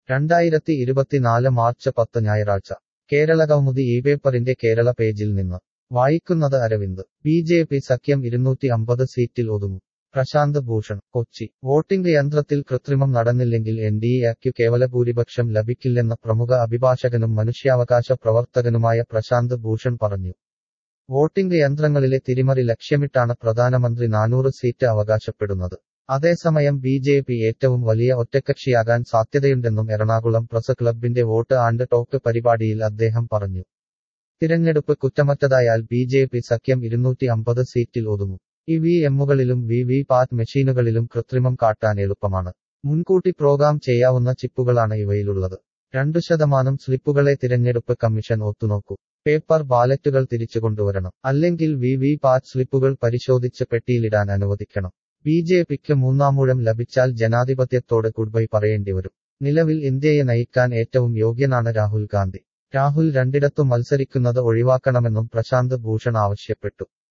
രണ്ടായിരത്തി ഇരുപത്തിനാല് മാർച്ച് പത്ത് ഞായറാഴ്ച കേരള കൗമുദി ഈ പേപ്പറിന്റെ കേരള പേജിൽ നിന്ന് വായിക്കുന്നത് അരവിന്ദ് ബി ജെ പി സഖ്യം ഇരുന്നൂറ്റി അമ്പത് സീറ്റിൽ ഒതുങ്ങും പ്രശാന്ത് ഭൂഷൺ കൊച്ചി വോട്ടിംഗ് യന്ത്രത്തിൽ കൃത്രിമം നടന്നില്ലെങ്കിൽ എൻ ഡി എക്കു കേവല ഭൂരിപക്ഷം ലഭിക്കില്ലെന്ന് പ്രമുഖ അഭിഭാഷകനും മനുഷ്യാവകാശ പ്രവർത്തകനുമായ പ്രശാന്ത് ഭൂഷൺ പറഞ്ഞു വോട്ടിംഗ് യന്ത്രങ്ങളിലെ തിരിമറി ലക്ഷ്യമിട്ടാണ് പ്രധാനമന്ത്രി നാനൂറ് സീറ്റ് അവകാശപ്പെടുന്നത് അതേസമയം ബി ജെ പി ഏറ്റവും വലിയ ഒറ്റക്കക്ഷിയാകാൻ സാധ്യതയുണ്ടെന്നും എറണാകുളം പ്രസ് ക്ലബിന്റെ വോട്ട് ആൻഡ് ടോക്ക് പരിപാടിയിൽ അദ്ദേഹം പറഞ്ഞു തിരഞ്ഞെടുപ്പ് കുറ്റമറ്റതായാൽ ബി ജെ പി സഖ്യം ഇരുന്നൂറ്റി അമ്പത് സീറ്റിൽ ഒതുങ്ങും ഇ വി എമ്മുകളിലും വി വി പാറ്റ് മെഷീനുകളിലും കൃത്രിമം കാട്ടാൻ എളുപ്പമാണ് മുൻകൂട്ടി പ്രോഗ്രാം ചെയ്യാവുന്ന ചിപ്പുകളാണ് ഇവയിലുള്ളത് രണ്ടു ശതമാനം സ്ലിപ്പുകളെ തിരഞ്ഞെടുപ്പ് കമ്മീഷൻ ഒത്തുനോക്കൂ പേപ്പർ ബാലറ്റുകൾ തിരിച്ചുകൊണ്ടുവരണം അല്ലെങ്കിൽ വി വി പാറ്റ് സ്ലിപ്പുകൾ പരിശോധിച്ച് പെട്ടിയിലിടാൻ അനുവദിക്കണം ബി ജെ പിക്ക് മൂന്നാമൂഴം ലഭിച്ചാൽ ജനാധിപത്യത്തോട് ഗുഡ്ബൈ പറയേണ്ടിവരും നിലവിൽ ഇന്ത്യയെ നയിക്കാൻ ഏറ്റവും യോഗ്യനാണ് രാഹുൽ ഗാന്ധി രാഹുൽ രണ്ടിടത്തും മത്സരിക്കുന്നത് ഒഴിവാക്കണമെന്നും പ്രശാന്ത് ഭൂഷൺ ആവശ്യപ്പെട്ടു